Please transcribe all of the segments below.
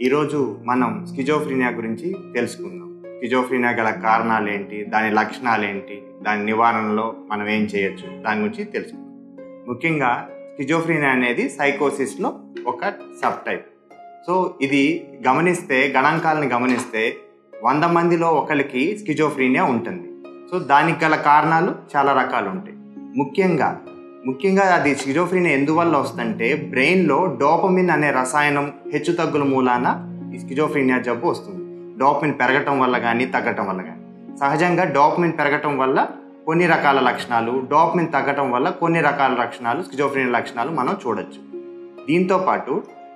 ఈరోజు మనం స్కిజోఫ్రీనియా గురించి తెలుసుకుందాం స్కిజోఫ్రీనియా గల కారణాలు ఏంటి దాని లక్షణాలు ఏంటి దాని నివారణలో మనం ఏం చేయొచ్చు దాని గురించి తెలుసుకుందాం ముఖ్యంగా స్కిజోఫ్రీనియా అనేది సైకోసిస్లో ఒక సబ్ టైప్ సో ఇది గమనిస్తే గణాంకాలను గమనిస్తే వంద మందిలో ఒకరికి స్కిజోఫ్రీనియా ఉంటుంది సో దానికి గల కారణాలు చాలా రకాలు ఉంటాయి ముఖ్యంగా ముఖ్యంగా అది స్కిజోఫ్రీనియా ఎందువల్ల వస్తుందంటే బ్రెయిన్లో డోపమిన్ అనే రసాయనం హెచ్చు తగ్గుల మూలాన ఈ స్కిజోఫ్రీనియా జబ్బు వస్తుంది డోపమిన్ పెరగటం వల్ల కానీ తగ్గటం వల్ల కానీ సహజంగా డోపమిన్ పెరగటం వల్ల కొన్ని రకాల లక్షణాలు డోపమిన్ తగ్గటం వల్ల కొన్ని రకాల లక్షణాలు స్కిజోఫ్రీనియా లక్షణాలు మనం చూడొచ్చు దీంతో పాటు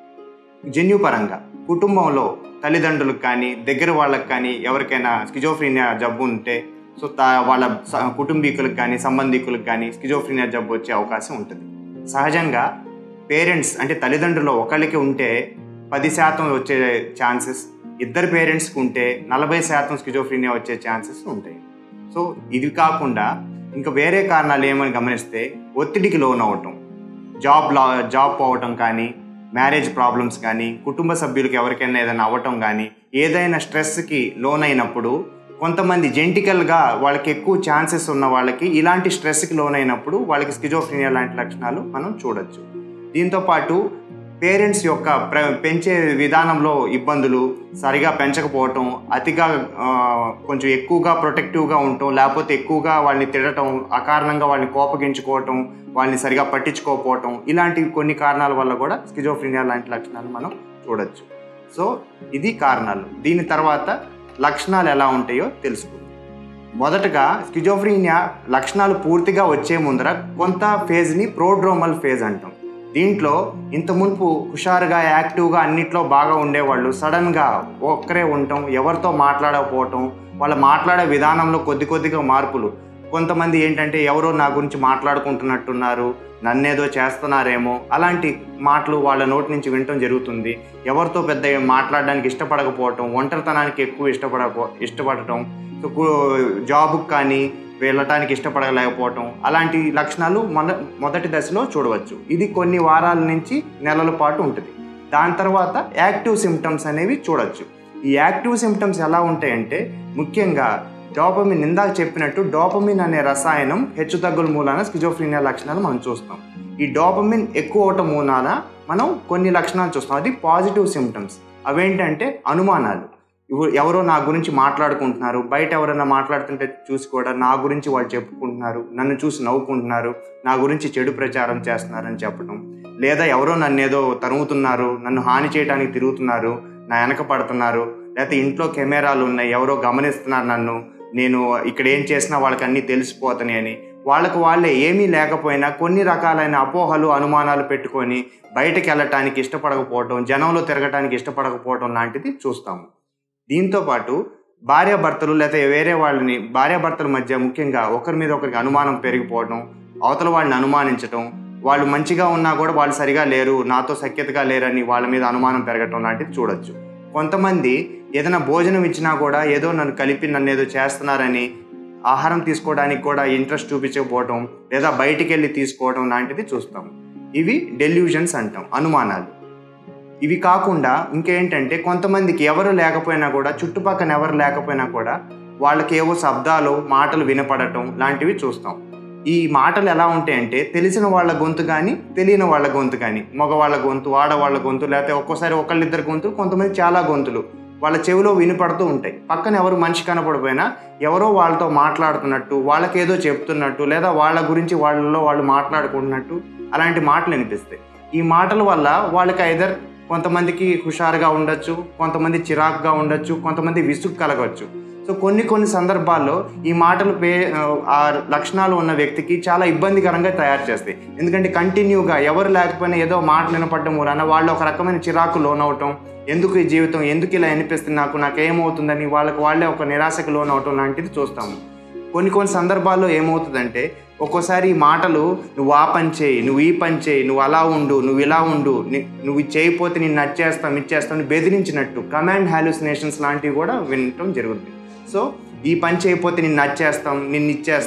జన్యుపరంగా కుటుంబంలో తల్లిదండ్రులకు కానీ దగ్గర వాళ్ళకి కానీ ఎవరికైనా స్కిజోఫ్రీనియా జబ్బు ఉంటే సో తా వాళ్ళ స- కుటుంబీకులకు కానీ సంబంధికులకు కానీ స్కిజోఫ్రీనియా జబ్బు వచ్చే అవకాశం ఉంటుంది సహజంగా పేరెంట్స్ అంటే తల్లిదండ్రులు ఒకళ్ళకి ఉంటే పది శాతం వచ్చే ఛాన్సెస్ ఇద్దరు పేరెంట్స్కి ఉంటే నలభై శాతం స్కిజోఫ్రీనియా వచ్చే ఛాన్సెస్ ఉంటాయి సో ఇది కాకుండా ఇంకా వేరే కారణాలు ఏమని గమనిస్తే ఒత్తిడికి లోన్ అవ్వటం జాబ్ లా జాబ్ పోవటం కానీ మ్యారేజ్ ప్రాబ్లమ్స్ కానీ కుటుంబ సభ్యులకు ఎవరికైనా ఏదైనా అవ్వటం కానీ ఏదైనా స్ట్రెస్కి లోన్ అయినప్పుడు కొంతమంది జెంటికల్గా వాళ్ళకి ఎక్కువ ఛాన్సెస్ ఉన్న వాళ్ళకి ఇలాంటి స్ట్రెస్కి లోన్ అయినప్పుడు వాళ్ళకి స్కిజోఫ్రీనియా లాంటి లక్షణాలు మనం చూడొచ్చు దీంతో పాటు పేరెంట్స్ యొక్క ప్ర పెంచే విధానంలో ఇబ్బందులు సరిగా పెంచకపోవటం అతిగా ఆ, కొంచెం ఎక్కువగా ప్రొటెక్టివ్గా ఉండటం లేకపోతే ఎక్కువగా వాళ్ళని తిడటం అకారణంగా వాళ్ళని కోపగించుకోవటం వాళ్ళని సరిగా పట్టించుకోకపోవటం ఇలాంటి కొన్ని కారణాల వల్ల కూడా స్కిజోఫ్రీనియా లాంటి లక్షణాలు మనం చూడొచ్చు సో ఇది కారణాలు దీని తర్వాత లక్షణాలు ఎలా ఉంటాయో తెలుసుకుందాం మొదటగా స్కిజోఫ్రీనియా లక్షణాలు పూర్తిగా వచ్చే ముందర కొంత ఫేజ్ని ప్రోడ్రోమల్ ఫేజ్ అంటాం దీంట్లో ఇంత మునుపు హుషారుగా యాక్టివ్గా అన్నిట్లో బాగా ఉండేవాళ్ళు సడన్గా ఒక్కరే ఉండటం ఎవరితో మాట్లాడకపోవటం వాళ్ళ మాట్లాడే విధానంలో కొద్ది కొద్దిగా మార్పులు కొంతమంది ఏంటంటే ఎవరో నా గురించి మాట్లాడుకుంటున్నట్టున్నారు నన్నేదో చేస్తున్నారేమో అలాంటి మాటలు వాళ్ళ నోటి నుంచి వినటం జరుగుతుంది ఎవరితో పెద్ద మాట్లాడడానికి ఇష్టపడకపోవటం ఒంటరితనానికి ఎక్కువ ఇష్టపడపో ఇష్టపడటం సో కు- జాబ్కి కానీ వెళ్ళటానికి ఇష్టపడలేకపోవటం అలాంటి లక్షణాలు మొద మొదటి దశలో చూడవచ్చు ఇది కొన్ని వారాల నుంచి నెలల పాటు ఉంటుంది దాని తర్వాత యాక్టివ్ సిమ్టమ్స్ అనేవి చూడొచ్చు ఈ యాక్టివ్ సిమ్టమ్స్ ఎలా ఉంటాయంటే ముఖ్యంగా డోపమిన్ ఇందాక చెప్పినట్టు డోపమిన్ అనే రసాయనం హెచ్చుతగ్గుల మూలాన స్కిజోఫ్రీనియా లక్షణాలు మనం చూస్తాం ఈ డోపమిన్ ఎక్కువ అవటం మూలాన మనం కొన్ని లక్షణాలు చూస్తాం అది పాజిటివ్ సిమ్టమ్స్ అవేంటంటే అనుమానాలు ఇవ- ఎవరో నా గురించి మాట్లాడుకుంటున్నారు బయట ఎవరైనా మాట్లాడుతుంటే చూసి కూడా నా గురించి వాళ్ళు చెప్పుకుంటున్నారు నన్ను చూసి నవ్వుకుంటున్నారు నా గురించి చెడు ప్రచారం చేస్తున్నారని చెప్పడం లేదా ఎవరో నన్ను ఏదో తరుముతున్నారు నన్ను హాని చేయడానికి తిరుగుతున్నారు నా వెనక పడుతున్నారు లేకపోతే ఇంట్లో కెమెరాలు ఉన్నాయి ఎవరో గమనిస్తున్నారు నన్ను నేను ఇక్కడ ఏం చేసినా వాళ్ళకి అన్నీ తెలిసిపోతున్నాయి అని వాళ్ళకు వాళ్ళే ఏమీ లేకపోయినా కొన్ని రకాలైన అపోహలు అనుమానాలు పెట్టుకొని బయటకు వెళ్ళటానికి ఇష్టపడకపోవటం జనంలో తిరగటానికి ఇష్టపడకపోవటం లాంటిది చూస్తాము దీంతో పాటు భార్యాభర్తలు లేకపోతే వేరే వాళ్ళని భార్యాభర్తల మధ్య ముఖ్యంగా ఒకరి మీద ఒకరికి అనుమానం పెరిగిపోవడం అవతల వాళ్ళని అనుమానించటం వాళ్ళు మంచిగా ఉన్నా కూడా వాళ్ళు సరిగా లేరు నాతో సఖ్యతగా లేరని వాళ్ళ మీద అనుమానం పెరగటం లాంటిది చూడొచ్చు కొంతమంది ఏదైనా భోజనం ఇచ్చినా కూడా ఏదో నన్ను కలిపి నన్ను ఏదో చేస్తున్నారని ఆహారం తీసుకోవడానికి కూడా ఇంట్రెస్ట్ చూపించకపోవడం లేదా బయటికి వెళ్ళి తీసుకోవడం లాంటిది చూస్తాం ఇవి డెల్యూజన్స్ అంటాం అనుమానాలు ఇవి కాకుండా ఇంకేంటంటే కొంతమందికి ఎవరు లేకపోయినా కూడా చుట్టుపక్కన ఎవరు లేకపోయినా కూడా వాళ్ళకి ఏవో శబ్దాలు మాటలు వినపడటం లాంటివి చూస్తాం ఈ మాటలు ఎలా ఉంటాయంటే తెలిసిన వాళ్ళ గొంతు కానీ తెలియని వాళ్ళ గొంతు కానీ మగవాళ్ళ గొంతు ఆడవాళ్ళ గొంతు లేకపోతే ఒక్కోసారి ఒకళ్ళిద్దరు గొంతు కొంతమంది చాలా గొంతులు వాళ్ళ చెవిలో వినపడుతూ ఉంటాయి పక్కన ఎవరు మనిషి కనపడిపోయినా ఎవరో వాళ్ళతో మాట్లాడుతున్నట్టు వాళ్ళకేదో చెప్తున్నట్టు లేదా వాళ్ళ గురించి వాళ్ళలో వాళ్ళు మాట్లాడుకుంటున్నట్టు అలాంటి మాటలు వినిపిస్తాయి ఈ మాటల వల్ల వాళ్ళకి ఐదర్ కొంతమందికి హుషారుగా ఉండొచ్చు కొంతమంది చిరాకుగా ఉండొచ్చు కొంతమంది విసుగు కలగవచ్చు సో కొన్ని కొన్ని సందర్భాల్లో ఈ మాటలు పే ఆ లక్షణాలు ఉన్న వ్యక్తికి చాలా ఇబ్బందికరంగా తయారు చేస్తాయి ఎందుకంటే కంటిన్యూగా ఎవరు లేకపోయినా ఏదో మాట వినపడడం వలన వాళ్ళు ఒక రకమైన చిరాకు లోనవటం ఎందుకు ఈ జీవితం ఎందుకు ఇలా అనిపిస్తుంది నాకు నాకేమవుతుందని వాళ్ళకి వాళ్ళే ఒక నిరాశకు లోనవటం లాంటిది చూస్తాము కొన్ని కొన్ని సందర్భాల్లో ఏమవుతుందంటే ఒక్కోసారి ఈ మాటలు నువ్వు ఆ పని చేయి నువ్వు ఈ పని చేయి నువ్వు అలా ఉండు నువ్వు ఇలా ఉండు ని- నువ్వు ఇది చేయకపోతే నేను నచ్చేస్తాం ఇచ్చేస్తాం అని బెదిరించినట్టు కమాండ్ హాలుసినేషన్స్ లాంటివి కూడా వినటం జరుగుతుంది సో ఈ పని చేయకపోతే నిన్ను నచ్చేస్తాం నిన్ను ఇచ్చేస్తాం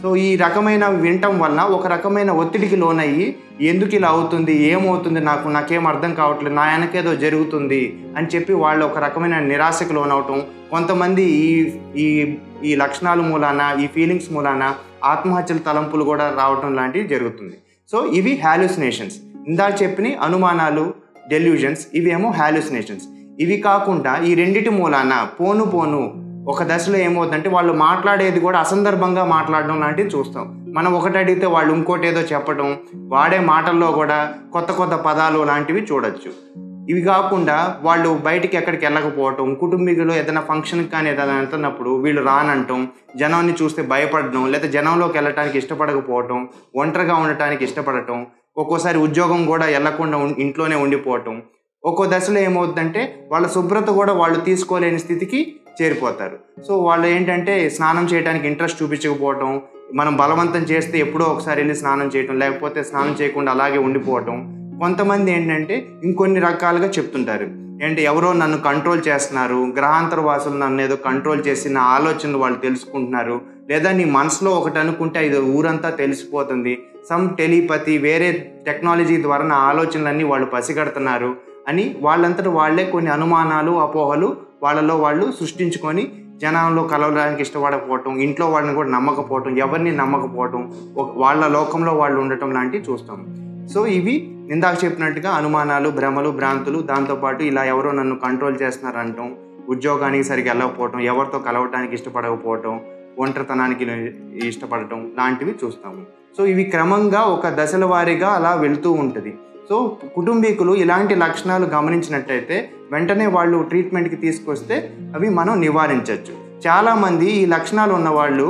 సో ఈ రకమైన వినటం వలన ఒక రకమైన ఒత్తిడికి లోనయ్యి ఎందుకు ఇలా అవుతుంది ఏమవుతుంది నాకు నాకేం అర్థం కావట్లేదు నా వెనకేదో జరుగుతుంది అని చెప్పి వాళ్ళు ఒక రకమైన నిరాశకు లోనవటం కొంతమంది ఈ ఈ ఈ లక్షణాల మూలాన ఈ ఫీలింగ్స్ మూలాన ఆత్మహత్యల తలంపులు కూడా రావటం లాంటివి జరుగుతుంది సో ఇవి హాలుసినేషన్స్ ఇందాక చెప్పిన అనుమానాలు డెల్యూజన్స్ ఇవేమో హాలుసినేషన్స్ ఇవి కాకుండా ఈ రెండిటి మూలాన పోను పోను ఒక దశలో ఏమవుతుందంటే వాళ్ళు మాట్లాడేది కూడా అసందర్భంగా మాట్లాడడం లాంటివి చూస్తాం మనం ఒకటి అడిగితే వాళ్ళు ఇంకోటి ఏదో చెప్పడం వాడే మాటల్లో కూడా కొత్త కొత్త పదాలు లాంటివి చూడొచ్చు ఇవి కాకుండా వాళ్ళు బయటికి ఎక్కడికి వెళ్ళకపోవటం కుటుంబీకులు ఏదైనా ఫంక్షన్కి కానీ ఏదైనా వెళ్తున్నప్పుడు వీళ్ళు రానంటం జనాన్ని చూస్తే భయపడడం లేదా జనంలోకి వెళ్ళటానికి ఇష్టపడకపోవటం ఒంటరిగా ఉండటానికి ఇష్టపడటం ఒక్కోసారి ఉద్యోగం కూడా వెళ్లకుండా ఉం- ఇంట్లోనే ఉండిపోవటం ఒక్కో దశలో ఏమవుతుందంటే వాళ్ళ శుభ్రత కూడా వాళ్ళు తీసుకోలేని స్థితికి చేరిపోతారు సో వాళ్ళు ఏంటంటే స్నానం చేయడానికి ఇంట్రెస్ట్ చూపించకపోవటం మనం బలవంతం చేస్తే ఎప్పుడో ఒకసారి వెళ్ళి స్నానం చేయటం లేకపోతే స్నానం చేయకుండా అలాగే ఉండిపోవటం కొంతమంది ఏంటంటే ఇంకొన్ని రకాలుగా చెప్తుంటారు ఏంటి ఎవరో నన్ను కంట్రోల్ చేస్తున్నారు గ్రహాంతర వాసులు నన్ను ఏదో కంట్రోల్ చేసి నా ఆలోచనలు వాళ్ళు తెలుసుకుంటున్నారు లేదా నీ మనసులో ఒకటి అనుకుంటే ఇది ఊరంతా తెలిసిపోతుంది సమ్ టెలిపతి వేరే టెక్నాలజీ ద్వారా నా ఆలోచనలన్నీ వాళ్ళు పసిగడుతున్నారు అని వాళ్ళంతటా వాళ్ళే కొన్ని అనుమానాలు అపోహలు వాళ్ళలో వాళ్ళు సృష్టించుకొని జనంలో కలవడానికి ఇష్టపడకపోవటం ఇంట్లో వాళ్ళని కూడా నమ్మకపోవటం ఎవరిని నమ్మకపోవటం ఒక- వాళ్ళ లోకంలో వాళ్ళు ఉండటం లాంటివి చూస్తాం సో ఇవి ఇందాక చెప్పినట్టుగా అనుమానాలు భ్రమలు భ్రాంతులు దాంతోపాటు ఇలా ఎవరో నన్ను కంట్రోల్ చేస్తున్నారంటాం ఉద్యోగానికి సరిగ్గా వెళ్ళకపోవటం ఎవరితో కలవటానికి ఇష్టపడకపోవటం ఒంటరితనానికి ఇష్టపడటం లాంటివి చూస్తాము సో ఇవి క్రమంగా ఒక దశల వారీగా అలా వెళ్తూ ఉంటుంది సో కుటుంబీకులు ఇలాంటి లక్షణాలు గమనించినట్టయితే వెంటనే వాళ్ళు ట్రీట్మెంట్కి తీసుకొస్తే అవి మనం నివారించవచ్చు చాలామంది ఈ లక్షణాలు ఉన్నవాళ్ళు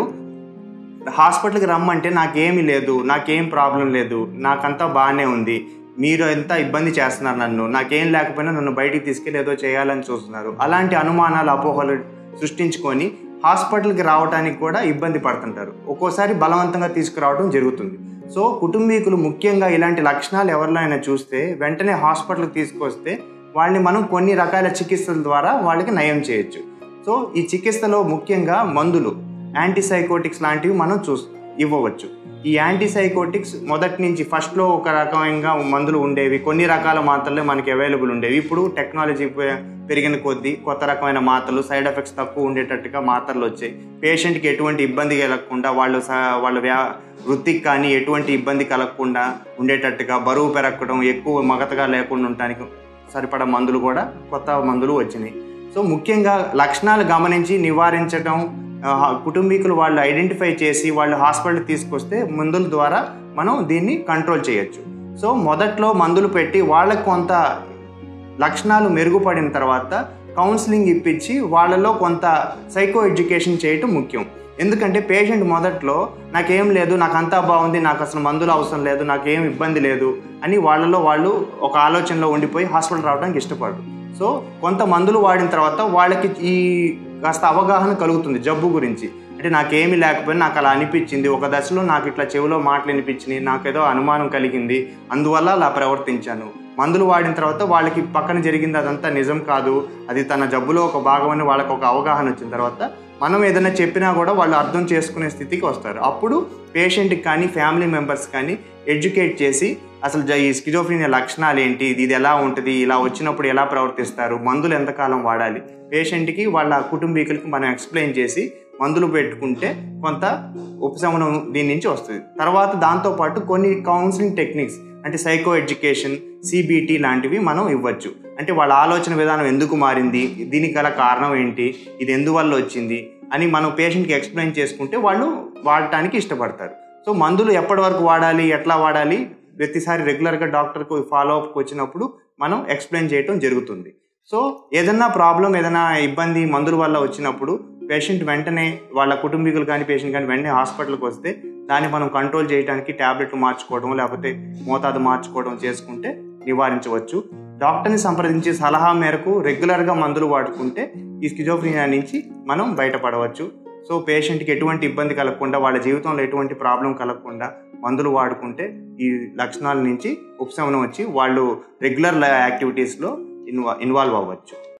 హాస్పిటల్కి రమ్మంటే నాకేమీ లేదు నాకేం ప్రాబ్లం లేదు నాకంతా బాగానే ఉంది మీరు ఎంత ఇబ్బంది చేస్తున్నారు నన్ను నాకేం లేకపోయినా నన్ను బయటికి తీసుకెళ్ళి ఏదో చేయాలని చూస్తున్నారు అలాంటి అనుమానాలు అపోహలు సృష్టించుకొని హాస్పిటల్కి రావడానికి కూడా ఇబ్బంది పడుతుంటారు ఒక్కోసారి బలవంతంగా తీసుకురావడం జరుగుతుంది సో కుటుంబీకులు ముఖ్యంగా ఇలాంటి లక్షణాలు ఎవరిలో అయినా చూస్తే వెంటనే హాస్పిటల్కి తీసుకొస్తే వాళ్ళని మనం కొన్ని రకాల చికిత్సల ద్వారా వాళ్ళకి నయం చేయొచ్చు సో ఈ చికిత్సలో ముఖ్యంగా మందులు యాంటీసైకోటిక్స్ లాంటివి మనం చూ ఇవ్వవచ్చు ఈ యాంటీసైకోటిక్స్ మొదటి నుంచి ఫస్ట్లో ఒక రకమైన మందులు ఉండేవి కొన్ని రకాల మాత్రలే మనకి అవైలబుల్ ఉండేవి ఇప్పుడు టెక్నాలజీ పె- పెరిగిన కొద్దీ కొత్త రకమైన మాత్రలు సైడ్ ఎఫెక్ట్స్ తక్కువ ఉండేటట్టుగా మాత్రలు వచ్చాయి పేషెంట్కి ఎటువంటి ఇబ్బంది కలగకుండా వాళ్ళు స- వాళ్ళ వ్యా వృత్తికి కానీ ఎటువంటి ఇబ్బంది కలగకుండా ఉండేటట్టుగా బరువు పెరగడం ఎక్కువ మగతగా లేకుండా ఉండటానికి సరిపడా మందులు కూడా కొత్త మందులు వచ్చినాయి సో ముఖ్యంగా లక్షణాలు గమనించి నివారించడం ఆ, కుటుంబీకులు వాళ్ళు ఐడెంటిఫై చేసి వాళ్ళు హాస్పిటల్ తీసుకొస్తే మందుల ద్వారా మనం దీన్ని కంట్రోల్ చేయొచ్చు సో మొదట్లో మందులు పెట్టి వాళ్ళకి కొంత లక్షణాలు మెరుగుపడిన తర్వాత కౌన్సిలింగ్ ఇప్పించి వాళ్ళలో కొంత సైకో ఎడ్యుకేషన్ చేయటం ముఖ్యం ఎందుకంటే పేషెంట్ మొదట్లో నాకేం లేదు నాకు అంతా బాగుంది నాకు అసలు మందులు అవసరం లేదు నాకేం ఇబ్బంది లేదు అని వాళ్ళలో వాళ్ళు ఒక ఆలోచనలో ఉండిపోయి హాస్పిటల్ రావడానికి ఇష్టపడరు సో కొంత మందులు వాడిన తర్వాత వాళ్ళకి ఈ కాస్త అవగాహన కలుగుతుంది జబ్బు గురించి అంటే నాకేమీ లేకపోయినా నాకు అలా అనిపించింది ఒక దశలో నాకు ఇట్లా చెవిలో మాటలు అనిపించినాయి నాకేదో అనుమానం కలిగింది అందువల్ల అలా ప్రవర్తించాను మందులు వాడిన తర్వాత వాళ్ళకి పక్కన జరిగింది అదంతా నిజం కాదు అది తన జబ్బులో ఒక భాగం అని వాళ్ళకి ఒక అవగాహన వచ్చిన తర్వాత మనం ఏదైనా చెప్పినా కూడా వాళ్ళు అర్థం చేసుకునే స్థితికి వస్తారు అప్పుడు పేషెంట్కి కానీ ఫ్యామిలీ మెంబర్స్ కానీ ఎడ్యుకేట్ చేసి అసలు జ- ఈ స్కిజోఫ్రీనియా లక్షణాలు ఏంటి ఇది ఇది ఎలా ఉంటుంది ఇలా వచ్చినప్పుడు ఎలా ప్రవర్తిస్తారు మందులు ఎంతకాలం వాడాలి పేషెంట్కి వాళ్ళ కుటుంబీకులకి మనం ఎక్స్ప్లెయిన్ చేసి మందులు పెట్టుకుంటే కొంత ఉపశమనం దీని నుంచి వస్తుంది తర్వాత దాంతోపాటు కొన్ని కౌన్సిలింగ్ టెక్నిక్స్ అంటే సైకో ఎడ్యుకేషన్ సిబిటి లాంటివి మనం ఇవ్వచ్చు అంటే వాళ్ళ ఆలోచన విధానం ఎందుకు మారింది దీనికి గల కారణం ఏంటి ఇది ఎందువల్ల వచ్చింది అని మనం పేషెంట్కి ఎక్స్ప్లెయిన్ చేసుకుంటే వాళ్ళు వాడటానికి ఇష్టపడతారు సో మందులు ఎప్పటి వరకు వాడాలి ఎట్లా వాడాలి ప్రతిసారి రెగ్యులర్గా డాక్టర్కు ఫాలో అప్కి వచ్చినప్పుడు మనం ఎక్స్ప్లెయిన్ చేయటం జరుగుతుంది సో ఏదన్నా ప్రాబ్లం ఏదైనా ఇబ్బంది మందుల వల్ల వచ్చినప్పుడు పేషెంట్ వెంటనే వాళ్ళ కుటుంబీకులు కానీ పేషెంట్ కానీ వెంటనే హాస్పిటల్కి వస్తే దాన్ని మనం కంట్రోల్ చేయడానికి ట్యాబ్లెట్లు మార్చుకోవడం లేకపోతే మోతాదు మార్చుకోవడం చేసుకుంటే నివారించవచ్చు డాక్టర్ని సంప్రదించి సలహా మేరకు రెగ్యులర్గా మందులు వాడుకుంటే ఈ స్కిజోఫ్రీనియా నుంచి మనం బయటపడవచ్చు సో పేషెంట్కి ఎటువంటి ఇబ్బంది కలగకుండా వాళ్ళ జీవితంలో ఎటువంటి ప్రాబ్లం కలగకుండా మందులు వాడుకుంటే ఈ లక్షణాల నుంచి ఉపశమనం వచ్చి వాళ్ళు రెగ్యులర్ యాక్టివిటీస్లో ఇన్వా ఇన్వాల్వ్ అవ్వచ్చు